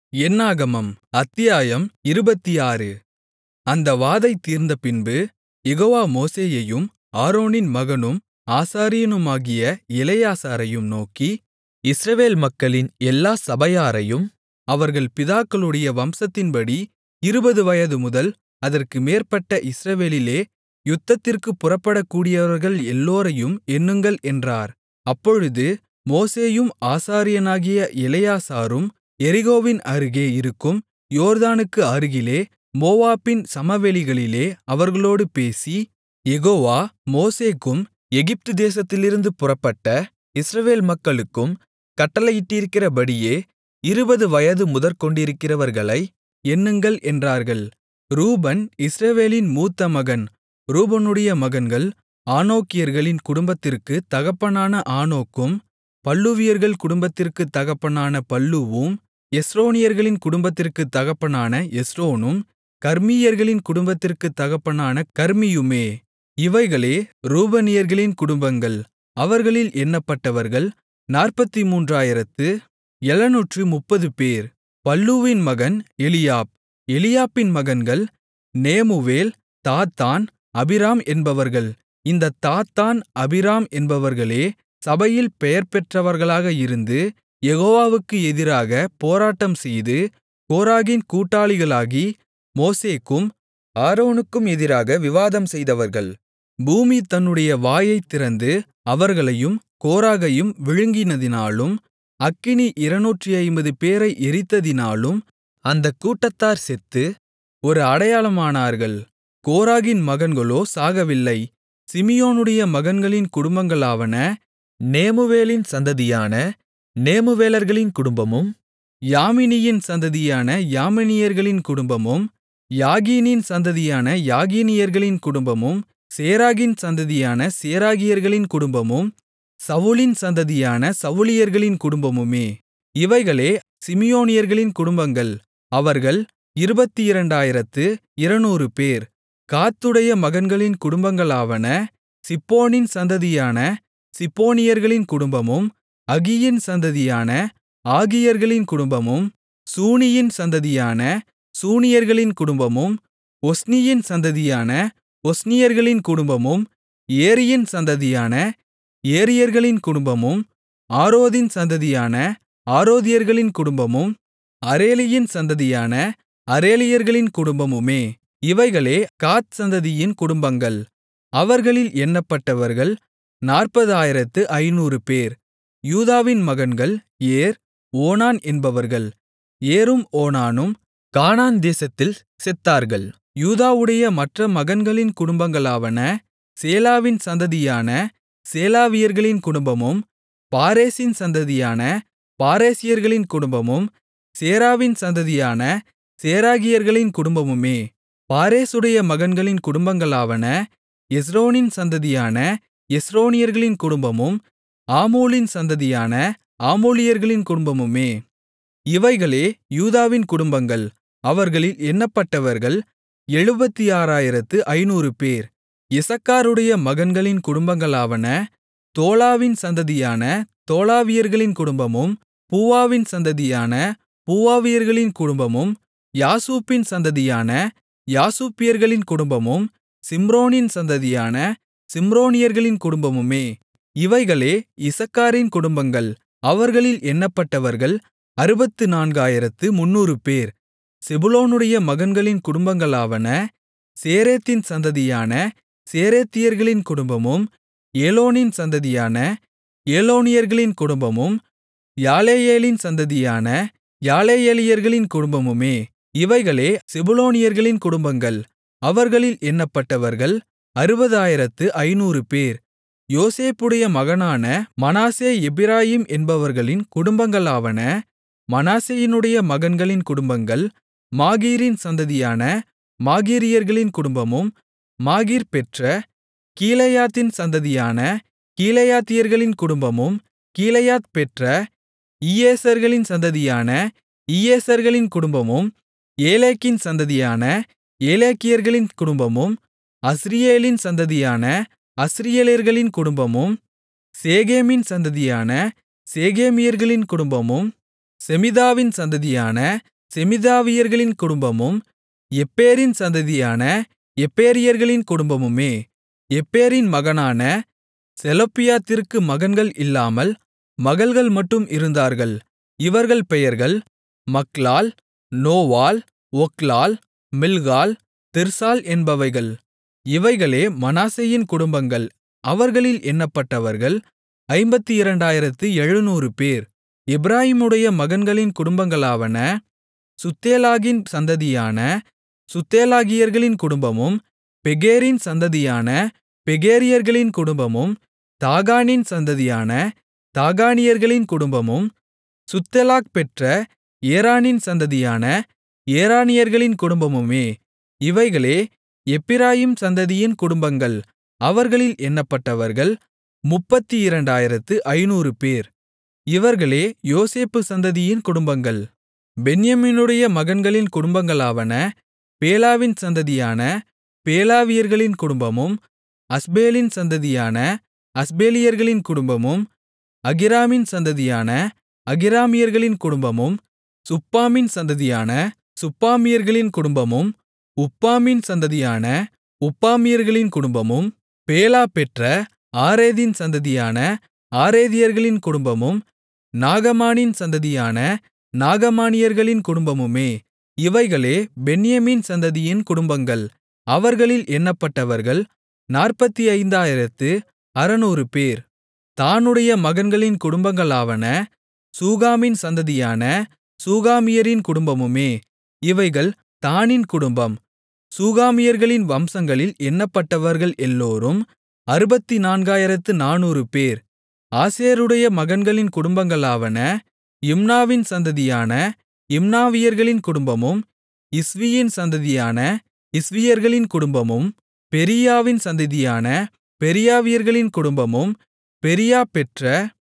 என்னாகமம் அத்தியாயம் இருபத்தாறு அந்த வாதை தீர்ந்தபின்பு யெகோவா மோசேயையும் ஆரோனின் மகனும் ஆசாரியனுமாகிய எலெயாசாரையும் நோக்கி இஸ்ரவேல் மக்களின் எல்லா சபையாரையும் அவர்கள் பிதாக்களுடைய வம்சத்தின்படி இருபது வயதுமுதல் அதற்கு மேற்பட்ட இஸ்ரவேலிலே யுத்தத்திற்குப் புறப்படக்கூடியவர்கள் எல்லோரையும் எண்ணுங்கள் என்றார் அப்பொழுது மோசேயும் ஆசாரியனாகிய எலெயாசாரும் எரிகோவின் அருகே இருக்கும் யோர்தானுக்கு அருகிலே மோவாபின் சமவெளிகளிலே அவர்களோடு பேசி யெகோவா மோசேக்கும் எகிப்து தேசத்திலிருந்து புறப்பட்ட இஸ்ரவேல் மக்களுக்கும் கட்டளையிட்டிருக்கிறபடியே இருபது வயது முதற்கொண்டிருக்கிறவர்களை எண்ணுங்கள் என்றார்கள் ரூபன் இஸ்ரவேலின் மூத்த மகன் ரூபனுடைய மகன்கள் ஆனோக்கியர்களின் குடும்பத்திற்குத் தகப்பனான ஆனோக்கும் பல்லூவியர்கள் குடும்பத்திற்குத் தகப்பனான பல்லூவும் எஸ்ரோனியர்களின் குடும்பத்திற்குத் தகப்பனான எஸ்ரோனும் கர்மீயர்களின் குடும்பத்திற்குத் தகப்பனான கர்மியுமே இவைகளே ரூபனியர்களின் குடும்பங்கள் அவர்களில் எண்ணப்பட்டவர்கள் நாற்பத்துமூன்றாயிரத்து எழுநூற்றுமுப்பது பேர் பல்லூவின் மகன் எலியாப் எலியாப்பின் மகன்கள் நேமுவேல் தாத்தான் அபிராம் என்பவர்கள் இந்தத் தாத்தான் அபிராம் என்பவர்களே சபையில் பெயர்பெற்றவர்களாக இருந்து யெகோவாவுக்கு எதிராகப் போராட்டம்செய்து கோராகின் கூட்டாளிகளாகி மோசேக்கும் ஆரோனுக்கும் எதிராக விவாதம் செய்தவர்கள் பூமி தன்னுடைய வாயைத் திறந்து அவர்களையும் கோராகையும் விழுங்கினதினாலும் அக்கினி இருநூற்றைம்பது பேரை எரித்ததினாலும் அந்தக் கூட்டத்தார் செத்து ஒரு அடையாளமானார்கள் கோராகின் மகன்களோ சாகவில்லை சிமியோனுடைய மகன்களின் குடும்பங்களாவன நேமுவேலின் சந்ததியான நேமுவேலர்களின் குடும்பமும் யாமினியின் சந்ததியான யாமினியர்களின் குடும்பமும் யாகீனின் சந்ததியான யாகீனியர்களின் குடும்பமும் சேராகின் சந்ததியான சேராகியர்களின் குடும்பமும் சவுலின் சந்ததியான சவுலியர்களின் குடும்பமுமே இவைகளே சிமியோனியர்களின் குடும்பங்கள் அவர்கள் இருபத்திரண்டாயிரத்து இருநூறு பேர் காத்துடைய மகன்களின் குடும்பங்களாவன சிப்போனின் சந்ததியான சிப்போனியர்களின் குடும்பமும் அகியின் சந்ததியான ஆகியர்களின் குடும்பமும் சூனியின் சந்ததியான சூனியர்களின் குடும்பமும் ஒஸ்னியின் சந்ததியான ஒஸ்னியர்களின் குடும்பமும் ஏரியின் சந்ததியான ஏரியர்களின் குடும்பமும் ஆரோதின் சந்ததியான ஆரோதியர்களின் குடும்பமும் அரேலியின் சந்ததியான அரேலியர்களின் குடும்பமுமே இவைகளே காத் சந்ததியின் குடும்பங்கள் அவர்களில் எண்ணப்பட்டவர்கள் நாற்பதாயிரத்து ஐநூறு பேர் யூதாவின் மகன்கள் ஏர் ஓனான் என்பவர்கள் ஏரும் ஓனானும் கானான் தேசத்தில் செத்தார்கள் யூதாவுடைய மற்ற மகன்களின் குடும்பங்களாவன சேலாவின் சந்ததியான சேலாவியர்களின் குடும்பமும் பாரேசின் சந்ததியான பாரேசியர்களின் குடும்பமும் சேராவின் சந்ததியான சேராகியர்களின் குடும்பமுமே பாரேசுடைய மகன்களின் குடும்பங்களாவன எஸ்ரோனின் சந்ததியான எஸ்ரோனியர்களின் குடும்பமும் ஆமூலின் சந்ததியான ஆமூலியர்களின் குடும்பமுமே இவைகளே யூதாவின் குடும்பங்கள் அவர்களில் எண்ணப்பட்டவர்கள் எழுபத்தாறாயிரத்து ஐநூறு பேர் இசக்காருடைய மகன்களின் குடும்பங்களாவன தோலாவின் சந்ததியான தோலாவியர்களின் குடும்பமும் பூவாவின் சந்ததியான பூவாவியர்களின் குடும்பமும் யாசூப்பின் சந்ததியான யாசூப்பியர்களின் குடும்பமும் சிம்ரோனின் சந்ததியான சிம்ரோனியர்களின் குடும்பமுமே இவைகளே இசக்காரின் குடும்பங்கள் அவர்களில் எண்ணப்பட்டவர்கள் அறுபத்து நான்காயிரத்து முந்நூறு பேர் செபுலோனுடைய மகன்களின் குடும்பங்களாவன சேரேத்தின் சந்ததியான சேரேத்தியர்களின் குடும்பமும் ஏலோனின் சந்ததியான ஏலோனியர்களின் குடும்பமும் யாலேயேலின் சந்ததியான யாலேயேலியர்களின் குடும்பமுமே இவைகளே செபுலோனியர்களின் குடும்பங்கள் அவர்களில் எண்ணப்பட்டவர்கள் அறுபதாயிரத்து ஐநூறு பேர் யோசேப்புடைய மகனான மனாசே எப்பிராயீம் என்பவர்களின் குடும்பங்களாவன மனாசேயினுடைய மகன்களின் குடும்பங்கள் மாகீரின் சந்ததியான மாகீரியர்களின் குடும்பமும் மாகீர் பெற்ற கீலேயாத்தின் சந்ததியான கீலேயாத்தியர்களின் குடும்பமும் கீலேயாத் பெற்ற இயேசர்களின் சந்ததியான இயேசர்களின் குடும்பமும் ஏலேக்கின் சந்ததியான ஏலேக்கியர்களின் குடும்பமும் அஸ்ரியேலின் சந்ததியான அஸ்ரியேலர்களின் குடும்பமும் சேகேமின் சந்ததியான சேகேமியர்களின் குடும்பமும் செமிதாவின் சந்ததியான செமீதாவியர்களின் குடும்பமும் எப்பேரின் சந்ததியான எப்பேரியர்களின் குடும்பமுமே எப்பேரின் மகனான செலொப்பியாத்திற்கு மகன்கள் இல்லாமல் மகள்கள் மட்டும் இருந்தார்கள் இவர்கள் பெயர்கள் மக்லாள் நோவாள் ஒக்லாள் மில்காள் திர்சாள் என்பவைகள் இவைகளே மனாசேயின் குடும்பங்கள் அவர்களில் எண்ணப்பட்டவர்கள் ஐம்பத்திரண்டாயிரத்து எழுநூறு பேர் எப்பிராயீமுடைய மகன்களின் குடும்பங்களாவன சுத்தேலாகின் சந்ததியான சுத்தேலாகியர்களின் குடும்பமும் பெகேரின் சந்ததியான பெகேரியர்களின் குடும்பமும் தாகானின் சந்ததியான தாகானியர்களின் குடும்பமும் சுத்தெலாக் பெற்ற ஏரானின் சந்ததியான ஏரானியர்களின் குடும்பமுமே இவைகளே எப்பிராயீம் சந்ததியின் குடும்பங்கள் அவர்களில் எண்ணப்பட்டவர்கள் முப்பத்திரண்டாயிரத்து ஐநூறு பேர் இவர்களே யோசேப்பு சந்ததியின் குடும்பங்கள் பென்யமீனுடைய மகன்களின் குடும்பங்களாவன பேலாவின் சந்ததியான பேலாவியர்களின் குடும்பமும் அஸ்பேலின் சந்ததியான அஸ்பேலியர்களின் குடும்பமும் அகிராமின் சந்ததியான அகிராமியர்களின் குடும்பமும் சுப்பாமின் சந்ததியான சுப்பாமியர்களின் குடும்பமும் உப்பாமின் சந்ததியான உப்பாமியர்களின் குடும்பமும் பேலா பெற்ற ஆரேதின் சந்ததியான ஆரேதியர்களின் குடும்பமும் நாகமானின் சந்ததியான நாகமானியர்களின் குடும்பமுமே இவைகளே பென்யமீன் சந்ததியின் குடும்பங்கள் அவர்களில் எண்ணப்பட்டவர்கள் நாற்பத்தைந்தாயிரத்து அறுநூறு பேர் தானுடைய மகன்களின் குடும்பங்களாவன சூகாமின் சந்ததியான சூகாமியரின் குடும்பமுமே இவைகள் தாணின் குடும்பம் சூகாமியர்களின் வம்சங்களில் எண்ணப்பட்டவர்கள் எல்லோரும் அறுபத்துநான்காயிரத்து நானூறு பேர் ஆசேருடைய மகன்களின் குடும்பங்களாவன இம்னாவின் சந்ததியான இம்னாவியர்களின் குடும்பமும் இஸ்வியின் சந்ததியான இஸ்வியர்களின் குடும்பமும் பெரீயாவின் சந்ததியான பெரீயாவியர்களின் குடும்பமும் பெரீயா பெற்ற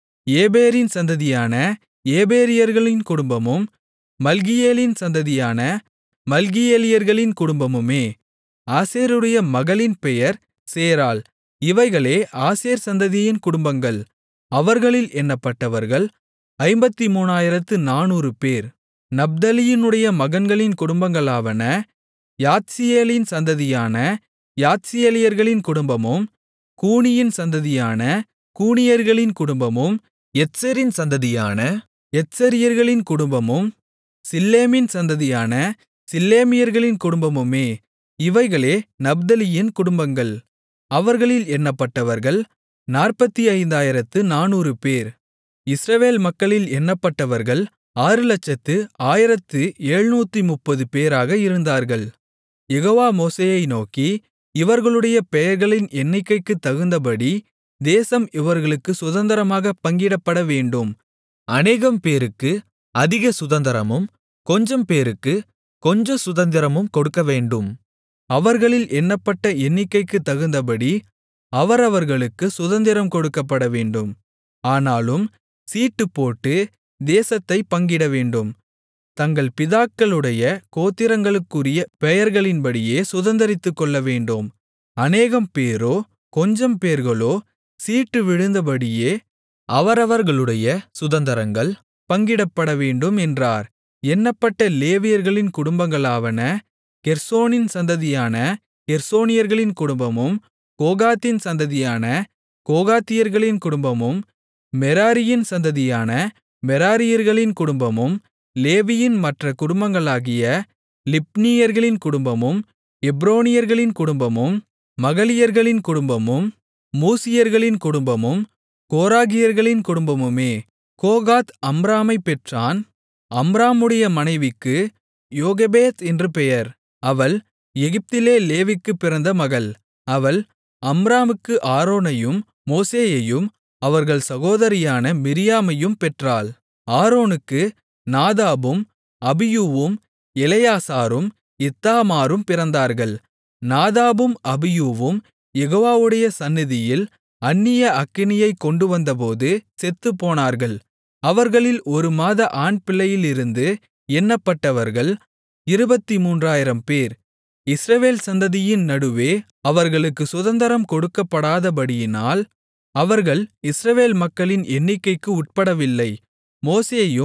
ஏபேரின் சந்ததியான ஏபேரியர்களின் குடும்பமும் மல்கியேலின் சந்ததியான மல்கியேலியர்களின் குடும்பமுமே ஆசேருடைய மகளின் பெயர் சேராள் இவைகளே ஆசேர் சந்ததியின் குடும்பங்கள் அவர்களில் எண்ணப்பட்டவர்கள் ஐம்பத்துமூவாயிரத்து நானூறு பேர் நப்தலியினுடைய மகன்களின் குடும்பங்களாவன யாத்சியேலின் சந்ததியான யாத்சியேலியர்களின் குடும்பமும் கூனியின் சந்ததியான கூனியர்களின் குடும்பமும் எத்செரின் சந்ததியான எத்செரியர்களின் குடும்பமும் சில்லேமின் சந்ததியான சில்லேமியர்களின் குடும்பமுமே இவைகளே நப்தலியின் குடும்பங்கள் அவர்களில் எண்ணப்பட்டவர்கள் நாற்பத்தைந்தாயிரத்து நானூறு பேர் இஸ்ரவேல் மக்களில் எண்ணப்பட்டவர்கள் ஆறுலட்சத்து ஆயிரத்து எழுநூற்றுமுப்பது பேராக இருந்தார்கள் யெகோவா மோசேயை நோக்கி இவர்களுடைய பெயர்களின் எண்ணிக்கைக்குத் தகுந்தபடி தேசம் இவர்களுக்குச் சுதந்தரமாகப் பங்கிடப்படவேண்டும் அநேகம் பேருக்கு அதிக சுதந்தரமும் கொஞ்சம் பேருக்கு கொஞ்ச சுதந்திரமும் கொடுக்கவேண்டும் அவர்களில் எண்ணப்பட்ட எண்ணிக்கைக்குத் தகுந்தபடி அவரவர்களுக்குச் சுதந்திரம் கொடுக்கப்படவேண்டும் ஆனாலும் சீட்டுப்போட்டு தேசத்தைப் பங்கிடவேண்டும் தங்கள் பிதாக்களுடைய கோத்திரங்களுக்குரிய பெயர்களின்படியே சுதந்தரித்துக்கொள்ளவேண்டும் அநேகம் பேரோ கொஞ்சம் பேர்களோ சீட்டு விழுந்தபடியே அவரவர்களுடைய சுதந்தரங்கள் பங்கிடப்படவேண்டும் என்றார் எண்ணப்பட்ட லேவியர்களின் குடும்பங்களாவன கெர்சோனின் சந்ததியான கெர்சோனியர்களின் குடும்பமும் கோகாத்தின் சந்ததியான கோகாத்தியர்களின் குடும்பமும் மெராரியின் சந்ததியான மெராரியர்களின் குடும்பமும் லேவியின் மற்ற குடும்பங்களாகிய லிப்னீயர்களின் குடும்பமும் எப்ரோனியர்களின் குடும்பமும் மகலியர்களின் குடும்பமும் மூசியர்களின் குடும்பமும் கோராகியர்களின் குடும்பமுமே கோகாத் அம்ராமைப் பெற்றான் அம்ராமுடைய மனைவிக்கு யோகெபேத் என்று பெயர் அவள் எகிப்திலே லேவிக்குப் பிறந்த மகள் அவள் அம்ராமுக்கு ஆரோனையும் மோசேயையும் அவர்கள் சகோதரியான மிரியாமையும் பெற்றாள் ஆரோனுக்கு நாதாபும் அபியூவும் எலெயாசாரும் இத்தாமாரும் பிறந்தார்கள் நாதாபும் அபியூவும் யெகோவாவுடைய சந்நிதியில் அந்நிய அக்கினியைக் கொண்டுவந்தபோது செத்துப்போனார்கள் அவர்களில் ஒரு மாத ஆண்பிள்ளையிலிருந்து எண்ணப்பட்டவர்கள் இருபத்துமூன்றாயிரம் பேர் இஸ்ரவேல் சந்ததியின் நடுவே அவர்களுக்கு சுதந்தரம் கொடுக்கப்படாதபடியினால் அவர்கள் இஸ்ரவேல் மக்களின் எண்ணிக்கைக்கு உட்படவில்லை மோசேயும்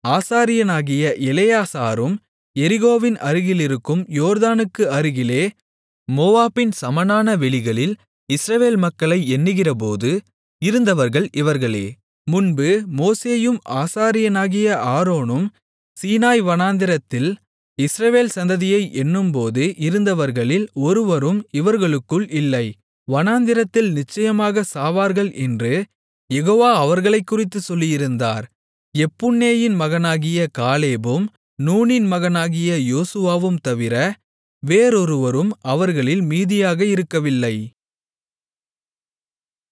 ஆசாரியனாகிய எலெயாசாரும் எரிகோவின் அருகிலிருக்கும் யோர்தானுக்கு அருகிலே மோவாபின் சமனான வெளிகளில் இஸ்ரவேல் மக்களை எண்ணுகிறபோது இருந்தவர்கள் இவர்களே முன்பு மோசேயும் ஆசாரியனாகிய ஆரோனும் சீனாய் வனாந்திரத்தில் இஸ்ரவேல் சந்ததியை எண்ணும்போது இருந்தவர்களில் ஒருவரும் இவர்களுக்குள் இல்லை வனாந்திரத்தில் நிச்சயமாக சாவார்கள் என்று யெகோவா அவர்களைக்குறித்துச் சொல்லியிருந்தார் எப்புன்னேயின் மகனாகிய காலேபும் நூனின் மகனாகிய யோசுவாவும் தவிர வேறொருவரும் அவர்களில் மீதியாக இருக்கவில்லை